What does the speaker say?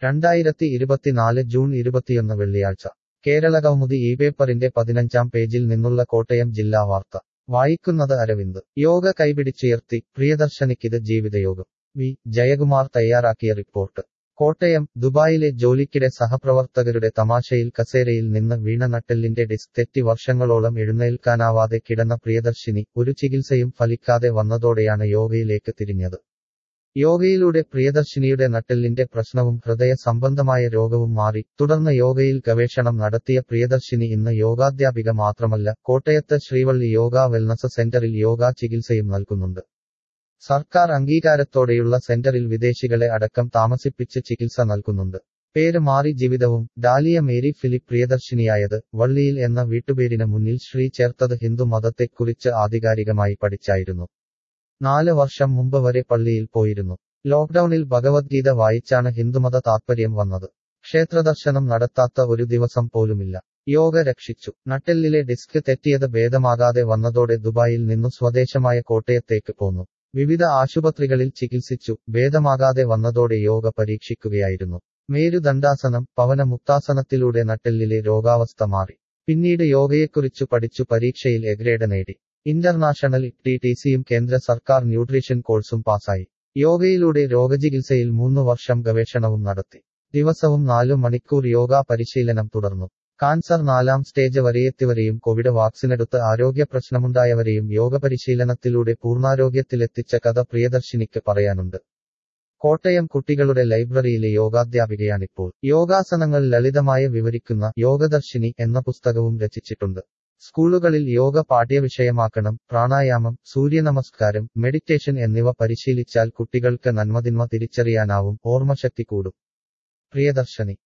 രണ്ടായിരത്തി ഇരുപത്തിനാല് ജൂൺ ഇരുപത്തിയൊന്ന് വെള്ളിയാഴ്ച കേരള കൗമുദി ഈ പേപ്പറിന്റെ പതിനഞ്ചാം പേജിൽ നിന്നുള്ള കോട്ടയം ജില്ലാ വാർത്ത വായിക്കുന്നത് അരവിന്ദ് യോഗ കൈപിടിച്ചുയർത്തി പ്രിയദർശനിക്കിത് ജീവിതയോഗം വി ജയകുമാർ തയ്യാറാക്കിയ റിപ്പോർട്ട് കോട്ടയം ദുബായിലെ ജോലിക്കിടെ സഹപ്രവർത്തകരുടെ തമാശയിൽ കസേരയിൽ നിന്ന് വീണ നട്ടെല്ലിന്റെ ഡിസ്ക് തെറ്റി വർഷങ്ങളോളം എഴുന്നേൽക്കാനാവാതെ കിടന്ന പ്രിയദർശിനി ഒരു ചികിത്സയും ഫലിക്കാതെ വന്നതോടെയാണ് യോഗയിലേക്ക് തിരിഞ്ഞത് യോഗയിലൂടെ പ്രിയദർശിനിയുടെ നട്ടെല്ലിന്റെ പ്രശ്നവും ഹൃദയ സംബന്ധമായ രോഗവും മാറി തുടർന്ന് യോഗയിൽ ഗവേഷണം നടത്തിയ പ്രിയദർശിനി ഇന്ന് യോഗാധ്യാപിക മാത്രമല്ല കോട്ടയത്ത് ശ്രീവള്ളി യോഗ വെൽനസ് സെന്ററിൽ യോഗ ചികിത്സയും നൽകുന്നുണ്ട് സർക്കാർ അംഗീകാരത്തോടെയുള്ള സെന്ററിൽ വിദേശികളെ അടക്കം താമസിപ്പിച്ച് ചികിത്സ നൽകുന്നുണ്ട് പേര് മാറി ജീവിതവും ഡാലിയ മേരി ഫിലിപ്പ് പ്രിയദർശിനിയായത് വള്ളിയിൽ എന്ന വീട്ടുപേരിന് മുന്നിൽ ശ്രീ ചേർത്തത് ഹിന്ദു മതത്തെക്കുറിച്ച് ആധികാരികമായി പഠിച്ചായിരുന്നു നാല് വർഷം മുമ്പ് വരെ പള്ളിയിൽ പോയിരുന്നു ലോക്ഡൌണിൽ ഭഗവത്ഗീത വായിച്ചാണ് ഹിന്ദുമത താത്പര്യം വന്നത് ക്ഷേത്രദർശനം നടത്താത്ത ഒരു ദിവസം പോലുമില്ല യോഗ രക്ഷിച്ചു നട്ടെല്ലിലെ ഡിസ്ക് തെറ്റിയത് ഭേദമാകാതെ വന്നതോടെ ദുബായിൽ നിന്നു സ്വദേശമായ കോട്ടയത്തേക്ക് പോന്നു വിവിധ ആശുപത്രികളിൽ ചികിത്സിച്ചു ഭേദമാകാതെ വന്നതോടെ യോഗ പരീക്ഷിക്കുകയായിരുന്നു മേരുദണ്ഡാസനം പവന മുക്താസനത്തിലൂടെ നട്ടെല്ലിലെ രോഗാവസ്ഥ മാറി പിന്നീട് യോഗയെക്കുറിച്ചു പഠിച്ചു പരീക്ഷയിൽ എഗ്രേഡ് നേടി ഇന്റർനാഷണൽ ടി ടി സിയും കേന്ദ്ര സർക്കാർ ന്യൂട്രീഷൻ കോഴ്സും പാസായി യോഗയിലൂടെ രോഗചികിത്സയിൽ മൂന്ന് വർഷം ഗവേഷണവും നടത്തി ദിവസവും നാലു മണിക്കൂർ യോഗ പരിശീലനം തുടർന്നു കാൻസർ നാലാം സ്റ്റേജ് വരെയെത്തിവരെയും കോവിഡ് വാക്സിനെടുത്ത് ആരോഗ്യ പ്രശ്നമുണ്ടായവരെയും യോഗ പരിശീലനത്തിലൂടെ പൂർണ്ണാരോഗ്യത്തിലെത്തിച്ച കഥ പ്രിയദർശിനിക്ക് പറയാനുണ്ട് കോട്ടയം കുട്ടികളുടെ ലൈബ്രറിയിലെ യോഗാധ്യാപികയാണിപ്പോൾ യോഗാസനങ്ങൾ ലളിതമായി വിവരിക്കുന്ന യോഗദർശിനി എന്ന പുസ്തകവും രചിച്ചിട്ടുണ്ട് സ്കൂളുകളിൽ യോഗ പാഠ്യവിഷയമാക്കണം പ്രാണായാമം സൂര്യനമസ്കാരം മെഡിറ്റേഷൻ എന്നിവ പരിശീലിച്ചാൽ കുട്ടികൾക്ക് നന്മതിന്മ തിരിച്ചറിയാനാവും ഓർമ്മശക്തി കൂടും പ്രിയദർശനി